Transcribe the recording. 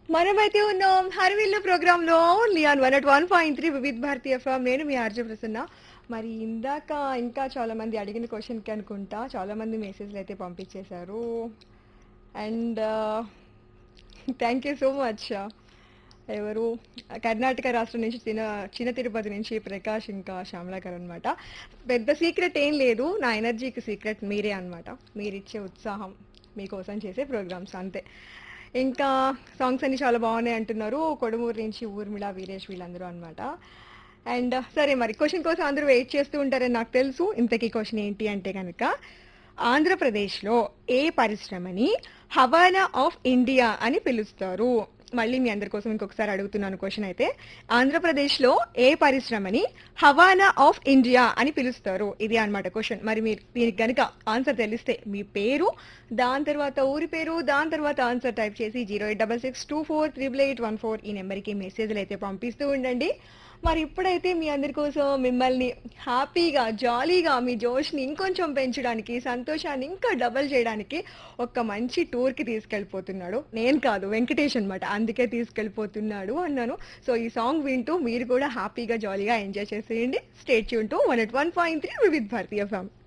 మనమైతే ఉన్నాం హర్విల్లు ప్రోగ్రామ్ లో లియాన్ one at one point three Vividh Bharati FM నేను మీ ఆర్జే ప్రసన్న మరి ఇందాక ఇంకా చాలా మంది అడిగిన క్వశ్చన్ కి అనుకుంటా చాలా మంది మెసేజ్లు అయితే పంపించేశారు and thank you so much ఎవరు కర్ణాటక రాష్ట్రం నుంచి చిన్న చిన్న తిరుపతి నుంచి ప్రకాష్ ఇంకా శ్యామలాకర్ అనమాట పెద్ద సీక్రెట్ ఏం లేదు నా ఎనర్జీకి సీక్రెట్ మీరే అనమాట మీరిచ్చే ఉత్సాహం మీకోసం చేసే ప్రోగ్రామ్స్ అంతే ఇంకా సాంగ్స్ అన్ని చాలా బాగున్నాయి అంటున్నారు కొడుమూరు నుంచి ఊర్మిళ వీరేష్ వీళ్ళందరూ అనమాట అండ్ సరే మరి క్వశ్చన్ కోసం అందరూ వెయిట్ చేస్తూ ఉంటారని నాకు తెలుసు ఇంతకీ క్వశ్చన్ ఏంటి అంటే కనుక ఆంధ్రప్రదేశ్లో ఏ పరిశ్రమని హవానా ఆఫ్ ఇండియా అని పిలుస్తారు మళ్ళీ మీ అందరి కోసం ఇంకొకసారి అడుగుతున్నాను క్వశ్చన్ అయితే ఆంధ్రప్రదేశ్లో ఏ పరిశ్రమని హవానా ఆఫ్ ఇండియా అని పిలుస్తారు ఇది అన్నమాట క్వశ్చన్ మరి మీరు దీనికి గనుక ఆన్సర్ తెలిస్తే మీ పేరు దాని తర్వాత ఊరి పేరు దాని తర్వాత ఆన్సర్ టైప్ చేసి zero eight double six two four triple eight one four ఈ నెంబర్కి మెసేజ్లు అయితే పంపిస్తూ ఉండండి మరి ఇప్పుడైతే మీ అందరి కోసం మిమ్మల్ని హ్యాపీగా జాలీగా మీ జోష్ని ఇంకొంచెం పెంచడానికి సంతోషాన్ని ఇంకా డబల్ చేయడానికి ఒక మంచి టూర్కి తీసుకెళ్ళిపోతున్నాడు నేను కాదు వెంకటేష్ అనమాట అందుకే తీసుకెళ్ళిపోతున్నాడు అన్నాను సో ఈ సాంగ్ వింటూ మీరు కూడా హ్యాపీగా జాలీగా ఎంజాయ్ చేసేయండి స్టేట్ యూన్ to one at one point three Vividh Bharati ఫ్యామ్